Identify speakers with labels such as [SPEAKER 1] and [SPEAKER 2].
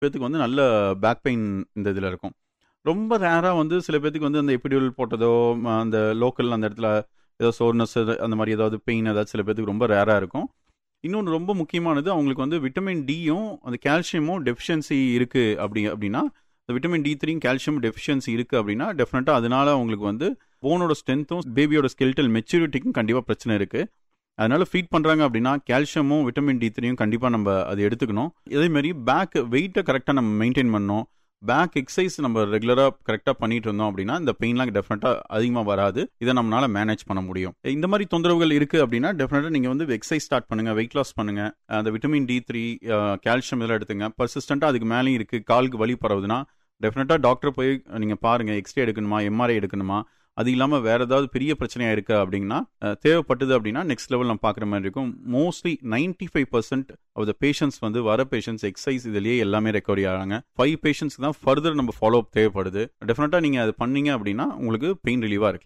[SPEAKER 1] பேத்துக்கு வந்து நல்ல பேக் பெயின் இந்த இதில் இருக்கும் ரொம்ப ரேராக வந்து சில பேத்துக்கு வந்து அந்த எபிடியூல் போட்டதோ ம, அந்த லோக்கல் அந்த இடத்துல ஏதோ சோர்னஸ் அந்த மாதிரி ஏதாவது பெயின் ஏதாவது சில பேத்துக்கு ரொம்ப ரேராக இருக்கும் இன்னொன்று ரொம்ப முக்கியமானது அவங்களுக்கு வந்து விட்டமின் டியும் அந்த கால்சியமும் டெஃபிஷியன்சி இருக்குது அப்படி அப்படின்னா இந்த விட்டமின் டி த்ரீயும் கால்சியம் டெஃபிஷியன்சி இருக்குது அப்படின்னா டெஃபினட்டாக அதனால அவங்களுக்கு வந்து போனோட ஸ்ட்ரென்த்தும் பேபியோட ஸ்கெல்டல் மெச்சூரிட்டிக்கும் கண்டிப்பாக பிரச்சனை இருக்குது அதனால ஃபீட் பண்ணுறாங்க அப்படின்னா கால்சியமும் விட்டமின் டி த்ரீயும் கண்டிப்பாக நம்ம அது எடுத்துக்கணும் இதே மாதிரி பேக் வெயிட்டை கரெக்டாக நம்ம மெயின்டைன் பண்ணணும் பேக் எக்ஸசைஸ் நம்ம ரெகுலராக கரெக்டாக பண்ணிட்டு இருந்தோம் அப்படின்னா இந்த பெயின்லாம் டெஃபினட்டாக அதிகமாக வராது இதை நம்மளால மேனேஜ் பண்ண முடியும் இந்த மாதிரி தொந்தரவுகள் இருக்குது அப்படின்னா டெஃபினட்டாக நீங்கள் வந்து எக்ஸசைஸ் ஸ்டார்ட் பண்ணுங்கள் வெயிட் லாஸ் பண்ணுங்கள் அந்த விட்டமின் டி த்ரீ கால்சியம் இதெல்லாம் எடுத்துங்க பர்சிஸ்டண்ட்டாக அதுக்கு மேலேயும் இருக்குது காலுக்கு வலி பரவுதுன்னா டெஃபினட்டாக டாக்டர் போய் நீங்கள் பாருங்கள் எக்ஸ்ரே எடுக்கணுமா எம்ஆர்ஐ எடுக்கணுமா அது இல்லாமல் வேறு ஏதாவது பெரிய பிரச்சனையாக இருக்குது அப்படின்னா அஹ், தேவைப்பட்டது அப்படின்னா நெக்ஸ்ட் லெவல் நம்ம பார்க்குற மாதிரி இருக்கும் mostly ninety five percent of the patients வந்து வர பேஷண்ட்ஸ் எக்ஸசைஸ் இதுலேயே எல்லாமே ரெக்கவரி ஆகிறாங்க ஃபைவ் பேஷண்ட்ஸ்க்கு தான் ஃபர்தர் நம்ம ஃபாலோ அப் தேவைப்படுது டெஃபினட்டாக நீங்கள் அது பண்ணீங்க அப்படின்னா உங்களுக்கு பெயின் ரிலீவாக இருக்கு